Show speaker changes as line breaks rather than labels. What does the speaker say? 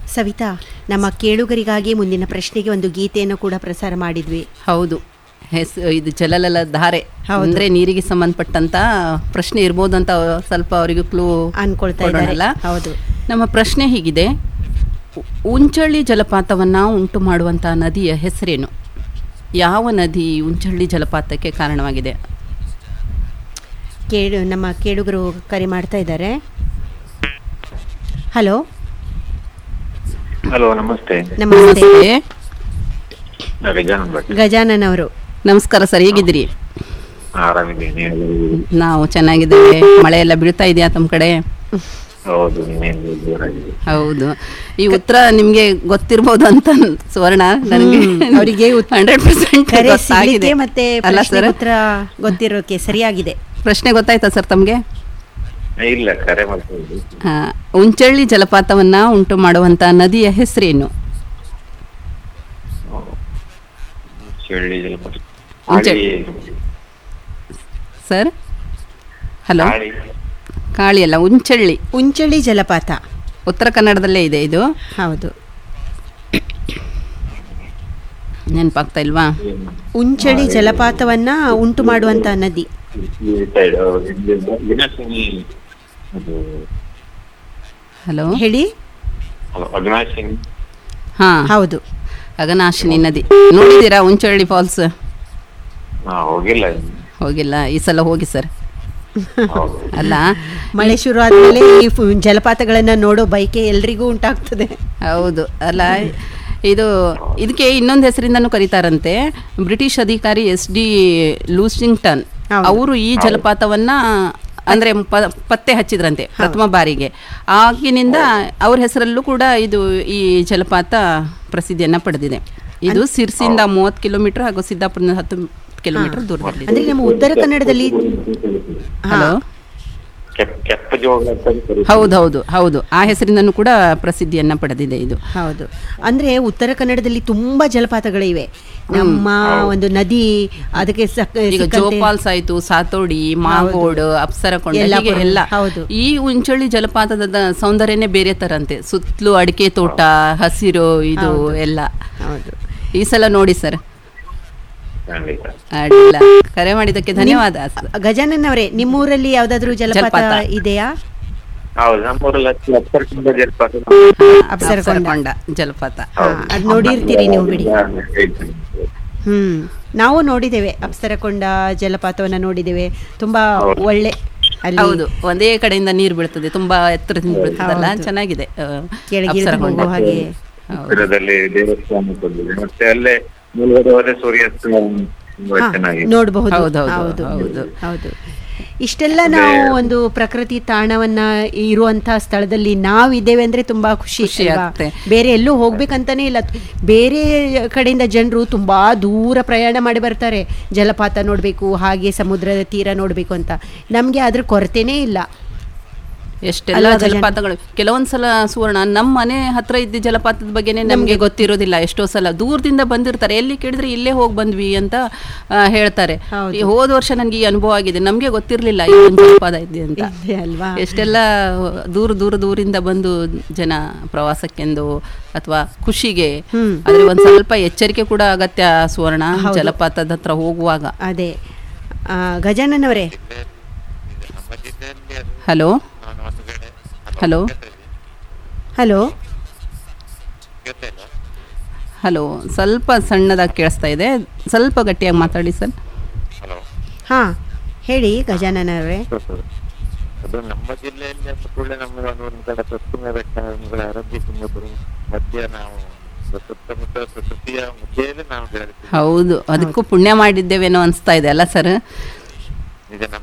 ಸವಿತಾ ನಮ್ಮ ಕೇಳುಗರಿಗಾಗಿ ಮುಂದಿನ ಪ್ರಶ್ನೆಗೆ ಒಂದು ಗೀತೆಯನ್ನು ಕೂಡ ಪ್ರಸಾರ ಮಾಡಿದ್ವಿ
ಹೌದು ಹೆಸ್ ಇದು ಜಲಲಲ ಧಾರೆ
ಹೌದು.
ಅಂದ್ರೆ ನೀರಿಗೆ ಸಂಬಂಧಪಟ್ಟಂತ ಪ್ರಶ್ನೆ ಇರ್ಬೋದು ಅಂತ ಸ್ವಲ್ಪ ಅವರಿಗೂ ಕ್ಲೂ
ಅನ್ಕೊಳ್ತಾ ಇದ್ದಾರೆ
ಕೊಡೋಣಲ್ಲ?
ಹೌದು
ನಮ್ಮ ಪ್ರಶ್ನೆ ಹೀಗಿದೆ ಉ- ಉಂಚಳ್ಳಿ ಜಲಪಾತವನ್ನ ಉಂಟು ಮಾಡುವಂತ ನದಿಯ ಹೆಸರೇನು ಯಾವ ನದಿ ಉಂಚಳ್ಳಿ ಜಲಪಾತಕ್ಕೆ ಕಾರಣವಾಗಿದೆ
ಕೇಳು ನಮ್ಮ ಕೇಳುಗರು ಕರೆ ಮಾಡ್ತಾ ಇದ್ದಾರೆ ಹಲೋ
ಹಲೋ ನಮಸ್ತೆ
ನಮಸ್ತೆ
ನಮಸ್ತೆ
ನಾನು ಗಜಾನನ್ ಭಟ್
ಗಜಾನನ್ ಅವರು
ನಮಸ್ಕಾರ ಸರ್ ಹೇಗಿದ್ದೀರಿ
ಆರಾಮಿದ್ದೀನಿ
ನಾವು ಚೆನ್ನಾಗಿದ್ದೇವೆ ಮಳೆ ಎಲ್ಲ ಬೀಳ್ತಾ ಇದೆಯಾ ತಮ್ಮ ಕಡೆ
ಹೌದು ಇನ್ನೇನು ಜೋರಾಗಿದೆ
ಹೌದು ಈ ಉತ್ತರ ನಿಮ್ಗೆ ಗೊತ್ತಿರ್ಬೋದು ಅಂತ ಸುವರ್ಣ ನನಗೆ
ಅವರಿಗೆ
ಹಂಡ್ರೆಡ್ ಪರ್ಸೆಂಟ್
ಕರೆ
ಗೊತ್ತಾಗಿದೆ
ಸಿಗ್ಲಿಕ್ಕೆ ಮತ್ತೆ
ಅಲ್ಲ
ಪ್ರಶ್ನೆಗೆ
ಸರ್
ಉತ್ತರ ಗೊತ್ತಿರೋಕೆ ಸರಿಯಾಗಿದೆ
ಪ್ರಶ್ನೆ ಗೊತ್ತಾಯ್ತಾ ಸರ್ ತಮಗೆ
ಇಲ್ಲ ಕರೆ ಮಾಡ್ತೀನಿ
ಉಂಚಳ್ಳಿ ಜಲಪಾತವನ್ನ ಉಂಟು ಮಾಡುವಂತ ನದಿಯ ಹೆಸರೇನು
ಚಳ್ಳಿ ಜಲಪಾತ
ಉಂಚಳ್ಳಿ.
ಕಾಳಿ
ಸರ್ ಹಲೋ
ಕಾಳಿ
ಕಾಳಿ ಅಲ್ಲ ಉಂಚಳ್ಳಿ
ಉಂಚಳ್ಳಿ ಜಲಪಾತ
ಉತ್ತರ ಕನ್ನಡದಲ್ಲೇ ಇದೆ ಇದು
ಹೌದು
ನೆನಪಾಗ್ತಾ ಇಲ್ವಾ
ಉಂಚಳ್ಳಿ ಜಲಪಾತವನ್ನ ಉಂಟು ಮಾಡುವಂತ ನದಿ
ಈ ಸೈಡ್ ವಿನಾಶಿನಿ ಅದು
ಹಲೋ
ಹೇಳಿ
ಹಲೋ ಅಗ್ನಾಶಿನಿ
ಹಾ
ಹೌದು
ಅಗನಾಶಿನಿ ನದಿ ನೋಡಿದ್ದೀರಾ ಉಂಚಳ್ಳಿ ಫಾಲ್ಸ್
ಹಾ ಹೋಗಿಲ್ಲ ಇನ್ನು.
ಹೋಗಿಲ್ಲ ಈ ಸಲ ಹೋಗಿ ಸರ್
ಹೌದು
ಅಲ್ಲ
ಮಳೆ ಶುರು ಆದ್ಮೇಲೆ ಈ ಫು- ಜಲಪಾತಗಳನ್ನ ನೋಡೋ ಬೈಕೆ ಎಲ್ರಿಗೂ ಉಂಟಾಗ್ತದೆ
ಹೌದು ಅಲ್ಲ ಇದು ಇದಕ್ಕೆ ಇನ್ನೊಂದು ಹೆಸರಿಂದನೂ ಕರೀತಾರಂತೆ ಬ್ರಿಟಿಷ್ ಅಧಿಕಾರಿ ಎಸ್ ಡಿ ಲೂಸಿಂಗ್ಟನ್
ಹೌದು.
ಅವರು ಈ ಜಲಪಾತವನ್ನ ಅಂದ್ರೆ ಪ- ಪತ್ತೆ ಹಚ್ಚಿದ್ರಂತೆ ಪ್ರಥಮ ಬಾರಿಗೆ ಆಗಿನಿಂದ ಅವ್ರ ಹೆಸರಲ್ಲೂ ಕೂಡ ಇದು ಈ ಜಲಪಾತ ಪ್ರಸಿದ್ಧಿಯನ್ನ ಪಡೆದಿದೆ ಇದು ಸಿರ್ಸಿಂದ ಮೂವತ್ತು ಕಿಲೋಮೀಟರ್ ಹಾಗೂ ಸಿದ್ದಾಪುರದಿಂದ ಹತ್ತು ಕಿಲೋಮೀಟರ್ ದೂರದಲ್ಲಿದೆ
ಅಂದ್ರೆ ನಮ್ಮ ಉತ್ತರ ಕನ್ನಡದಲ್ಲಿ
ಹಲೋ
ಕೆಪ್ ಕೆಪ್ಪ ಜೋಗ ಅಂತ ಕರೀತಾರೆ.
ಹೌದೌದು ಹೌದು ಆ ಹೆಸರಿಂದನೂ ಕೂಡ ಪ್ರಸಿದ್ಧಿಯನ್ನ ಪಡೆದಿದೆ ಇದು
ಹೌದು ಅಂದ್ರೆ ಉತ್ತರ ಕನ್ನಡದಲ್ಲಿ ತುಂಬಾ ಜಲಪಾತಗಳಿವೆ ನಮ್ಮ ಒಂದು ನದಿ ಅದಕ್ಕೆ ಸಕ್-
ಈಗ
ಸಿಕ್ಕಂತೆ-
ಜೋಪಾಲ್ಸ್ ಆಯ್ತು ಸಾತೋಡಿ ಮಾಗೋಡ್ ಅಪ್ಸರಕೊಂಡ ಹೀಗೆ
ಯಲ್ಲಾಪುರ,
ಎಲ್ಲ
ಹೌದು.
ಈ ಉಂಚಳ್ಳಿ ಜಲಪಾತದ ದ- ಸೌಂದರ್ಯನೇ ಬೇರೆ ತರಂತೆ ಸುತ್ತಲೂ ಅಡಿಕೆ ತೋಟ ಹಸಿರು ಇದು ಎಲ್ಲ
ಹೌದು
ಈ ಸಲ ನೋಡಿ ಸರ್
ಖಂಡಿತ
ಅಡ್ಡಿಲ್ಲ ಕರೆ ಮಾಡಿದ್ದಕ್ಕೆ ಧನ್ಯವಾದ ಸರ್.
ಗಜಾನನ್ ಅವರೇ ನಿಮ್ಮೂರಲ್ಲಿ ಯಾವ್ದಾದ್ರು ಜಲಪಾತ
ಜಲಪಾತ.
ಇದೆಯಾ
ಹೌದು ನಮ್ಮೂರಲ್ಲಿ ಹತ್ತು ಹತ್ತರಕ್ಕಿಂತ ಜಲಪಾತ
ಅಪ್ಸರಕೊಂಡ
ಅಪ್ಸರಕೊಂಡ ಜಲಪಾತ
ಅದ್ ನೋಡಿರ್ತೀರಿ ನೀವು ಬಿಡಿ
ಹೇಳ್ತೀನಿ.
ಹ್ಮ್ ನಾವು ನೋಡಿದ್ದೇವೆ ಅಪ್ಸರಕೊಂಡ ಜಲಪಾತವನ್ನ ನೋಡಿದ್ದೇವೆ ತುಂಬಾ
ಹೌದು.
ಒಳ್ಳೆ ಅಲ್ಲಿ
ಹೌದು ಒಂದೇ ಕಡೆಯಿಂದ ನೀರು ಬೀಳ್ತದೆ ತುಂಬಾ ಎತ್ತರದಿಂದ ಬೀಳ್ತದಲ್ಲ
ಹೌದು.
ಚೆನ್ನಾಗಿದೆ ಆ,
ಕೆಳಗಿಳಿದು
ಅಪ್ಸರಕೊಂಡ
ಹೋಗುವ ಹಾಗೆ
ಹತ್ತಿರದಲ್ಲಿ ದೇವಸ್ಥಾನ ಬಂದಿದೆ ಮತ್ತೆ ಅಲ್ಲೇ ಮುಳುಗಡೆ ಹೋದ್ರೆ ಸೂರ್ಯಾಸ್ತ ತುಂಬಾ
ಹಾ,
ಚೆನ್ನಾಗಿದೆ
ನೋಡಬಹುದು
ಹೌದು, ಹೌದು,
ಹೌದು
ಹೌದು.
ಹೌದು ಇಷ್ಟೆಲ್ಲ ನಾವು ಒಂದು ಪ್ರಕೃತಿ ತಾಣವನ್ನ ಇರುವಂತಹ ಸ್ಥಳದಲ್ಲಿ ನಾವು ಇದ್ದೇವೆ ಅಂದ್ರೆ ತುಂಬಾ ಖುಷಿ
ಖುಷಿ
ಅಲ್ವಾ?
ಆಗುತ್ತೆ.
ಬೇರೆ ಎಲ್ಲೂ ಹೋಗ್ಬೇಕಂತಾನೆ ಇಲ್ಲ ಬೇರೆ ಕಡೆಯಿಂದ ಜನರು ತುಂಬಾ ದೂರ ಪ್ರಯಾಣ ಮಾಡಿ ಬರ್ತಾರೆ ಜಲಪಾತ ನೋಡ್ಬೇಕು ಹಾಗೆ ಸಮುದ್ರದ ತೀರ ನೋಡ್ಬೇಕು ಅಂತ ನಮ್ಗೆ ಅದ್ರ ಕೊರತೆನೇ ಇಲ್ಲ
ಎಷ್ಟೆಲ್ಲ
ಅಲ್ವಾ ಗಜಾನನ?
ಜಲಪಾತಗಳು ಕೆಲವೊಂದ್ಸಲ ಸುವರ್ಣ ನಮ್ಮ ಮನೆ ಹತ್ರ ಇದ್ದ ಜಲಪಾತದ ಬಗ್ಗೆನೇ ನಮಗೆ ಗೊತ್ತಿರೋದಿಲ್ಲ ಎಷ್ಟೋ ಸಲ ದೂರದಿಂದ ಬಂದಿರ್ತಾರೆ ಎಲ್ಲಿ ಕೇಳಿದ್ರೆ ಇಲ್ಲೇ ಹೋಗಿ ಬಂದ್ವಿ ಅಂತ ಆ, ಹೇಳ್ತಾರೆ
ಹೌದು.
ಈ ಹೋದ ವರ್ಷ ನನಗೆ ಈ ಅನುಭವ ಆಗಿದೆ ನಮಗೆ ಗೊತ್ತಿರಲಿಲ್ಲ ಈ ಒಂದು ಜಲಪಾತ ಇದೆ ಅಂತ
ಇದೆ ಅಲ್ವಾ
ಎಷ್ಟೆಲ್ಲ ದೂರ ದೂರ ದೂರಿಂದ ಬಂದು ಜನ ಪ್ರವಾಸಕ್ಕೆಂದು ಅಥವಾ ಖುಷಿಗೆ
ಹ್ಮ್.
ಆದ್ರೆ ಒಂದ್ ಸ್ವಲ್ಪ ಎಚ್ಚರಿಕೆ ಕೂಡ ಅಗತ್ಯ ಸುವರ್ಣ ಜಲಪಾತದ ಹತ್ರ ಹೋಗುವಾಗ
ಅದೇ ಆ, ಗಜಾನನ್ ಅವರೇ
ಹಲೋ ಹಲೋ
ಹಲೋ
ಹಲೋ ಸ್ವಲ್ಪ ಸಣ್ಣದಾಗಿ ಕೇಳಿಸ್ತಾ ಇದೆ ಸ್ವಲ್ಪ ಗಟ್ಟಿಯಾಗಿ ಮಾತಾಡಿ ಸರ್
ಹಾ ಹೇಳಿ ಗಜಾನನ್ ಅವರೇ
ಅದು ನಮ್ಮ ಜಿಲ್ಲೆಯಲ್ಲಿ ಅಂತ ಕೂಡಲೇ ನಮ್ಮ ಒಂದು ಕಡೆ ಪಶ್ಚಿಮ ಬೆಟ್ಟ ಒಂದು ಕಡೆ ಅರಬ್ಬಿ ತುಂಗಭದ್ರಾ ಮಧ್ಯ ನಾವು ಒಂದು ಸುತ್ತಮುತ್ತ ಪ್ರಕೃತಿಯ ಮಧ್ಯೆಯಲ್ಲಿ ನಾವು ಬೆಳೆದಿದ್ದೀವಿ
ಹೌದು ಅದಕ್ಕೂ ಪುಣ್ಯ ಮಾಡಿದ್ದೇವೇನೋ ಅನಿಸ್ತಾ ಇದೆ ಅಲ್ಲ ಸರ್
ಈಗ ನಮ್ಮ